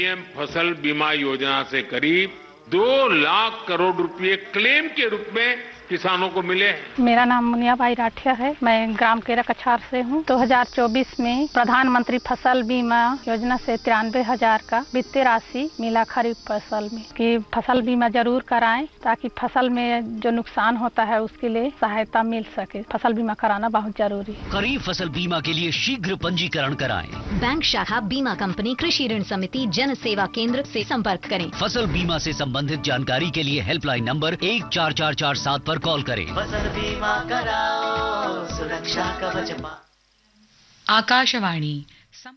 PM फसल बीमा योजना से करीब दो लाख करोड़ रुपए क्लेम के रूप में किसानों को मिले हैं मेरा नाम मुनिया भाई राठिया है मैं ग्राम केरा कछार से हूँ 2024 में प्रधानमंत्री फसल बीमा योजना से तिरानवे हजार का वित्तीय राशि मिला खरीफ फसल में कि फसल बीमा जरूर कराएं ताकि फसल में जो नुकसान होता है उसके लिए सहायता मिल सके फसल बीमा कराना बहुत जरूरी है खरीफ फसल बीमा के लिए शीघ्र पंजीकरण कराएं बैंक शाखा बीमा कंपनी कृषि ऋण समिति जन सेवा केंद्र से संपर्क करें फसल बीमा से संबंधित जानकारी के लिए हेल्पलाइन नंबर एक चार चार चार सात पर कॉल करें फसल बीमा कराओ सुरक्षा कवच पा ఆకాశవాణి సం-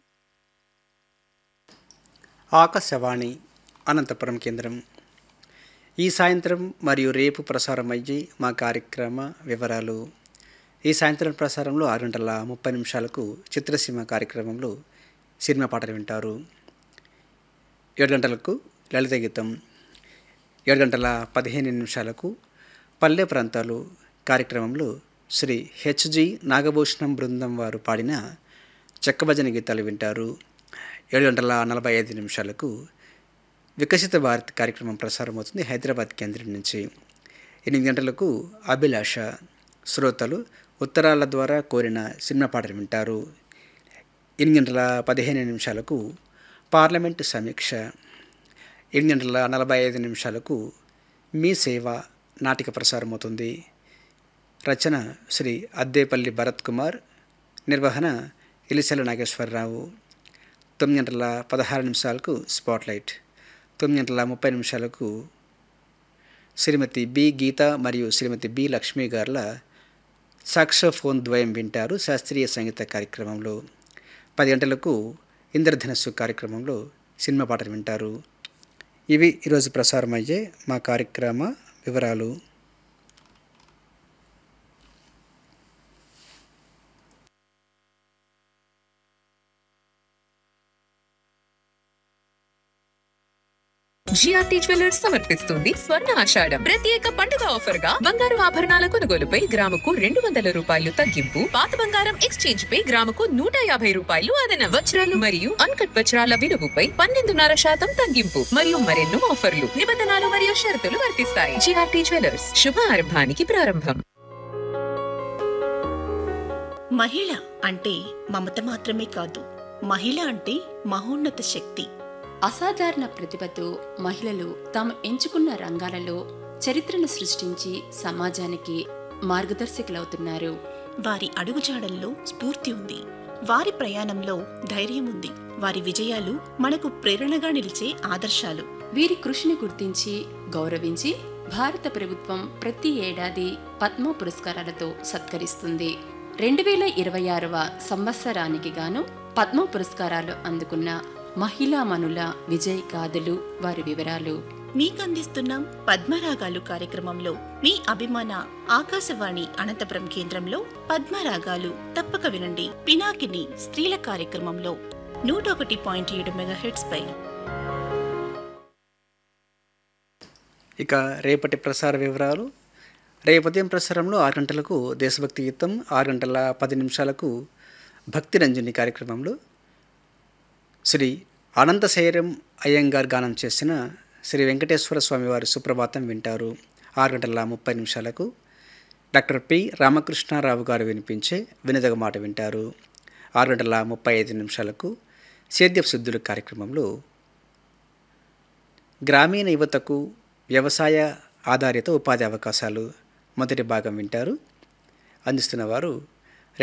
ఆకాశవాణి అనంతపురం కేంద్రం ఈ సాయంత్రం మరియు రేపు ప్రసారం అయ్యే మా కార్యక్రమ వివరాలు ఈ సాయంత్రం ప్రసారంలో ఆరు గంటల ముప్పై నిమిషాలకు చిత్రసీమ కార్యక్రమంలో సినిమా పాటలు వింటారు ఏడు గంటలకు లలిత గీతం ఏడు గంటల పదిహేను నిమిషాలకు పల్లె ప్రాంతాలు కార్యక్రమంలో శ్రీ హెచ్జి నాగభూషణం బృందం వారు పాడిన చెక్కభజన గీతాలు వింటారు ఏడు గంటల నలభై ఐదు నిమిషాలకు వికసిత భారత్ కార్యక్రమం ప్రసారం అవుతుంది హైదరాబాద్ కేంద్రం నుంచి ఎనిమిది గంటలకు అభిలాష శ్రోతలు ఉత్తరాల ద్వారా కోరిన సినిమా పాటలు వింటారు ఎనిమిది గంటల పదిహేను నిమిషాలకు పార్లమెంటు సమీక్ష ఎనిమిది గంటల నలభై ఐదు నిమిషాలకు మీ సేవ నాటిక ప్రసారం అవుతుంది రచన శ్రీ అద్దేపల్లి భరత్ కుమార్ నిర్వహణ ఇలిసెల నాగేశ్వరరావు తొమ్మిది గంటల పదహారు నిమిషాలకు స్పాట్లైట్ తొమ్మిది గంటల ముప్పై నిమిషాలకు శ్రీమతి బి గీత మరియు శ్రీమతి బి లక్ష్మి గారుల సాక్సోఫోన్ ద్వయం వింటారు శాస్త్రీయ సంగీత కార్యక్రమంలో పది గంటలకు ఇంద్రధనస్సు కార్యక్రమంలో సినిమా పాటలు వింటారు ఇవి ఈరోజు ప్రసారం అయ్యే మా కార్యక్రమ వివరాలు జిఆర్టీ జ్యువెలర్స్ సమర్పిస్తుంది స్వర్ణ ఆషాఢం ప్రత్యేక పండుగ ఆఫర్ గా బంగారు ఆభరణాల కొనుగోలుపై గ్రాముకు రెండు వందల రూపాయలు తగ్గింపు పాత బంగారం ఎక్స్చేంజ్ పై గ్రాముకు నూట యాభై రూపాయలు అదన వజ్రాలు మరియు అన్కట్ వజ్రాల విలువపై పన్నెండున్నర శాతం తగ్గింపు మరియు మరెన్నో ఆఫర్లు నిబంధనలు మరియు షరతులు వర్తిస్తాయి జిఆర్టీ జ్యువెలర్స్ శుభ ఆరంభానికి ప్రారంభం మహిళ అంటే మమత మాత్రమే కాదు మహిళ అంటే మహోన్నత శక్తి అసాధారణ ప్రతిభతో మహిళలు తాము ఎంచుకున్న రంగాలలో చరిత్రను సృష్టించి సమాజానికి మార్గదర్శకులవుతున్నారు వారి అడుగుజాడల్లో స్ఫూర్తి ఉంది వారి ప్రయాణంలో ధైర్యం ఉంది వారి విజయాలు మనకు ప్రేరణగా నిలిచే ఆదర్శాలు వీరి కృషిని గుర్తించి గౌరవించి భారత ప్రభుత్వం ప్రతి ఏడాది పద్మ పురస్కారాలతో సత్కరిస్తుంది రెండు వేల ఇరవై ఆరవ సంవత్సరానికి గాను పద్మ పురస్కారాలు అందుకున్న మహిళామణుల విజయ్ గాథలు వారి వివరాలు మీకందిస్తున్నాం పద్మరాగాలు కార్యక్రమంలో మీ అభిమాన ఆకాశవాణి అనంతపురం కేంద్రంలో పద్మరాగాలు తప్పక వినండి పినాకిని స్త్రీల కార్యక్రమంలో నూట ఒకటి పాయింట్ ఏడు మెగాహెట్స్ పై ఇక రేపటి ప్రసార వివరాలు రేపు ఉదయం ప్రసారంలో ఆరు గంటలకు దేశభక్తి గీతం ఆరు గంటల పది నిమిషాలకు భక్తి రంజని కార్యక్రమంలో శ్రీ అనంతశైరం అయ్యంగార్ గానం చేసిన శ్రీ వెంకటేశ్వర స్వామి వారి సుప్రభాతం వింటారు ఆరు గంటల ముప్పై నిమిషాలకు డాక్టర్ పి రామకృష్ణారావు గారు వినిపించే వినదగ మాట వింటారు ఆరు గంటల ముప్పై ఐదు నిమిషాలకు సేద్యపు శుద్ధుల కార్యక్రమంలో గ్రామీణ యువతకు వ్యవసాయ ఆధారిత ఉపాధి అవకాశాలు మొదటి భాగం వింటారు అందిస్తున్న వారు